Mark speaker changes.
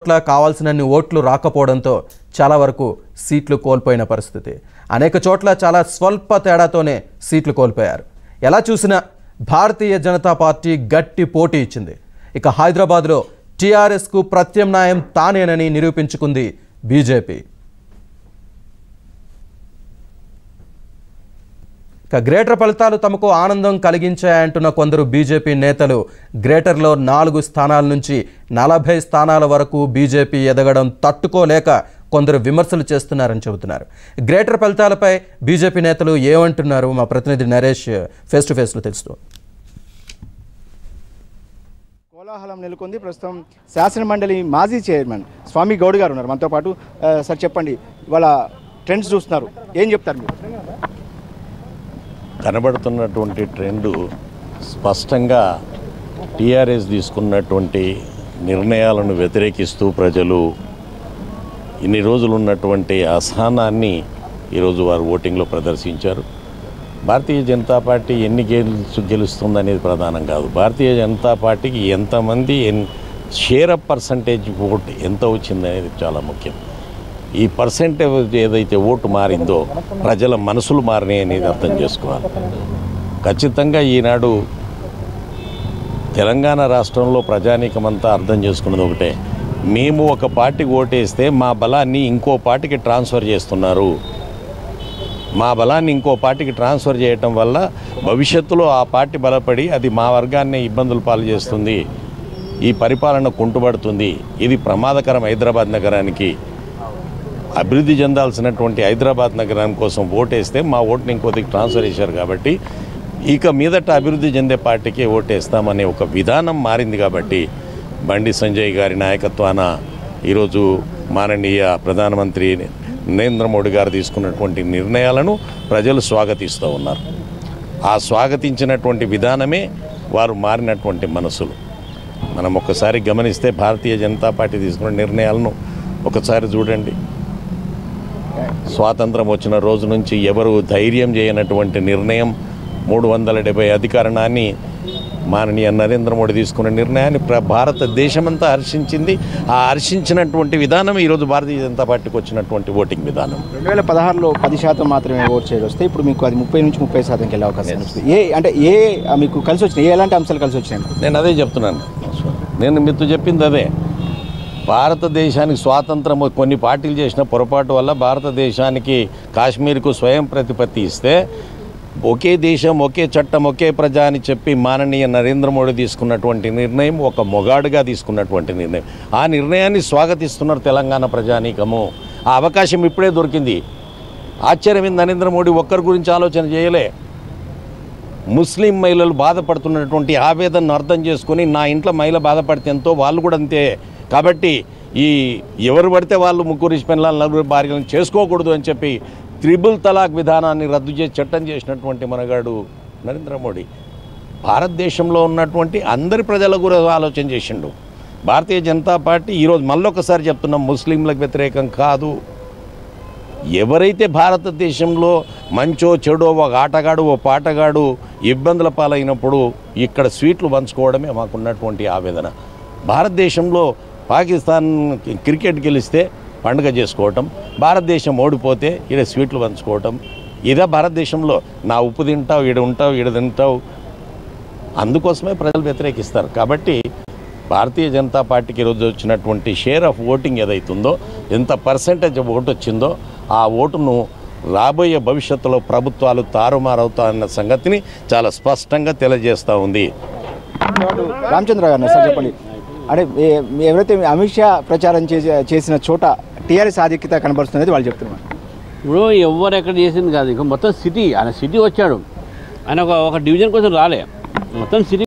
Speaker 1: చోట్ల కావాల్సినన్ని ఓట్లు రాకపోవడంతో చాలా వరకు సీట్లు కోల్పోయిన పరిస్థితి అనేక చోట్ల చాలా స్వల్ప తేడాతోనే సీట్లు కోల్పోయారు ఎలా చూసినా భారతీయ జనతా పార్టీ గట్టి పోటీ ఇచ్చింది ఇక హైదరాబాద్లో టీఆర్ఎస్కు ప్రత్యామ్నాయం తానేనని నిరూపించుకుంది బీజేపీ ఇక గ్రేటర్ ఫలితాలు తమకు ఆనందం కలిగించాయంటున్న కొందరు బీజేపీ నేతలు గ్రేటర్లో నాలుగు స్థానాల నుంచి నలభై స్థానాల వరకు బీజేపీ ఎదగడం తట్టుకోలేక కొందరు విమర్శలు చేస్తున్నారని చెబుతున్నారు గ్రేటర్ ఫలితాలపై బీజేపీ నేతలు ఏమంటున్నారు మా ప్రతినిధి నరేష్ ఫేస్ టు ఫేస్లో తెలుస్తూ
Speaker 2: కోలాహలం నెలకొంది ప్రస్తుతం శాసన మండలి మాజీ చైర్మన్ స్వామి గౌడ్ గారు ఉన్నారు మనతో పాటు ఆ, సార్ చెప్పండి ఇవాళ ట్రెండ్స్ చూస్తున్నారు ఏం చెప్తారు మీరు
Speaker 3: కనబడుతున్నటువంటి ట్రెండు స్పష్టంగా టీఆర్ఎస్ తీసుకున్నటువంటి నిర్ణయాలను వ్యతిరేకిస్తూ ప్రజలు ఇన్ని రోజులు ఉన్నటువంటి అసహనాన్ని ఈరోజు వారు ఓటింగ్లో ప్రదర్శించారు భారతీయ జనతా పార్టీ ఎన్ని గెలుచు గెలుస్తుంది అనేది ప్రధానం కాదు భారతీయ జనతా పార్టీకి ఎంతమంది ఎన్ షేర్ ఆఫ్ పర్సంటేజ్ ఓట్ ఎంత వచ్చింది అనేది చాలా ముఖ్యం ఈ పర్సెంటేజ్ ఏదైతే ఓటు మారిందో ప్రజల మనసులు మారినాయి అనేది అర్థం చేసుకోవాలి ఖచ్చితంగా ఈనాడు తెలంగాణ రాష్ట్రంలో ప్రజానీకమంతా అర్థం చేసుకున్నది ఒకటే మేము ఒక పార్టీకి ఓటేస్తే మా బలాన్ని ఇంకో పార్టీకి ట్రాన్స్ఫర్ చేస్తున్నారు మా బలాన్ని ఇంకో పార్టీకి ట్రాన్స్ఫర్ చేయటం వల్ల భవిష్యత్తులో ఆ పార్టీ బలపడి అది మా వర్గాన్ని ఇబ్బందులు పాలు చేస్తుంది ఈ పరిపాలన కుంటుపడుతుంది ఇది ప్రమాదకరం హైదరాబాద్ నగరానికి అభివృద్ధి చెందాల్సినటువంటి హైదరాబాద్ నగరం కోసం ఓటేస్తే మా ఓటుని ఇంకోదికి ట్రాన్స్ఫర్ చేశారు కాబట్టి ఇక మీదట అభివృద్ధి చెందే పార్టీకే ఓటేస్తామనే ఒక విధానం మారింది కాబట్టి బండి సంజయ్ గారి నాయకత్వాన ఈరోజు మాననీయ ప్రధానమంత్రి నరేంద్ర మోడీ గారు తీసుకున్నటువంటి నిర్ణయాలను ప్రజలు స్వాగతిస్తూ ఉన్నారు ఆ స్వాగతించినటువంటి విధానమే వారు మారినటువంటి మనసులు మనం ఒక్కసారి గమనిస్తే భారతీయ జనతా పార్టీ తీసుకున్న నిర్ణయాలను ఒకసారి చూడండి స్వాతంత్రం వచ్చిన రోజు నుంచి ఎవరు ధైర్యం చేయనటువంటి నిర్ణయం మూడు వందల డెబ్బై అధికరణాన్ని మాననీయ నరేంద్ర మోడీ తీసుకున్న నిర్ణయాన్ని ప్ర భారతదేశమంతా హర్షించింది ఆ హర్షించినటువంటి విధానం ఈరోజు భారతీయ జనతా పార్టీకి వచ్చినటువంటి ఓటింగ్ విధానం
Speaker 2: రెండు వేల పదహారులో పది శాతం మాత్రమే ఓట్ చేయడం వస్తే ఇప్పుడు మీకు అది ముప్పై నుంచి ముప్పై శాతంకి వెళ్ళే అవకాశం వస్తుంది ఏ అంటే ఏ ఆ, మీకు కలిసి వచ్చినాయి ఏ ఎలాంటి అంశాలు కలిసి వచ్చినాయి
Speaker 3: నేను అదే చెప్తున్నాను నేను మీతో చెప్పింది అదే భారతదేశానికి స్వాతంత్రం కొన్ని పార్టీలు చేసిన పొరపాటు వల్ల భారతదేశానికి కాశ్మీర్కు స్వయం ప్రతిపత్తి ఇస్తే ఒకే దేశం ఒకే చట్టం ఒకే ప్రజ అని చెప్పి మాననీయ నరేంద్ర మోడీ తీసుకున్నటువంటి నిర్ణయం ఒక మొగాడుగా తీసుకున్నటువంటి నిర్ణయం ఆ నిర్ణయాన్ని స్వాగతిస్తున్నారు తెలంగాణ ప్రజానీకము ఆ అవకాశం ఇప్పుడే దొరికింది ఆశ్చర్యం నరేంద్ర మోడీ ఒక్కరి గురించి ఆలోచన చేయలే ముస్లిం మహిళలు బాధపడుతున్నటువంటి ఆవేదనను అర్థం చేసుకొని నా ఇంట్లో మహిళ బాధపడితే ఎంతో వాళ్ళు కూడా అంతే కాబట్టి ఈ ఎవరు పడితే వాళ్ళు ముగ్గురు పిల్లలు నలుగురు భార్యలను చేసుకోకూడదు అని చెప్పి త్రిబుల్ తలాక్ విధానాన్ని రద్దు చేసి చట్టం చేసినటువంటి మనగాడు నరేంద్ర మోడీ భారతదేశంలో ఉన్నటువంటి అందరి ప్రజల గురించి ఆలోచన చేసిండు భారతీయ జనతా పార్టీ ఈరోజు మళ్ళొకసారి చెప్తున్నాం ముస్లింలకు వ్యతిరేకం కాదు ఎవరైతే భారతదేశంలో మంచో చెడో ఒక ఆటగాడు ఓ పాటగాడు ఇబ్బందుల పాలైనప్పుడు ఇక్కడ స్వీట్లు పంచుకోవడమే మాకున్నటువంటి ఆవేదన భారతదేశంలో పాకిస్తాన్ క్రికెట్ గెలిస్తే పండుగ చేసుకోవటం భారతదేశం ఓడిపోతే ఈడ స్వీట్లు పంచుకోవటం ఇదే భారతదేశంలో నా ఉప్పు తింటావు ఈడ ఉంటావు ఈడ తింటావు అందుకోసమే ప్రజలు వ్యతిరేకిస్తారు కాబట్టి భారతీయ జనతా పార్టీకి ఈరోజు వచ్చినటువంటి షేర్ ఆఫ్ ఓటింగ్ ఏదైతుందో ఎంత పర్సెంటేజ్ ఓటు వచ్చిందో ఆ ఓటును రాబోయే భవిష్యత్తులో ప్రభుత్వాలు తారుమారవుతాయన్న సంగతిని చాలా స్పష్టంగా తెలియజేస్తూ ఉంది
Speaker 2: రామచంద్ర గారు సార్ చెప్పండి అంటే ఏ- ఎవరైతే అమిత్ షా ప్రచారం చేసి చేసిన చోట టీఆర్ఎస్ ఆధిక్యత కనబడుతుంది వాళ్ళు చెప్తున్నారు
Speaker 4: ఇప్పుడు ఎవరు ఎక్కడ చేసింది కాదు ఇక మొత్తం సిటీ ఆయన సిటీ వచ్చాడు ఆయన ఒక ఒక డివిజన్ కోసం రాలే మొత్తం సిటీ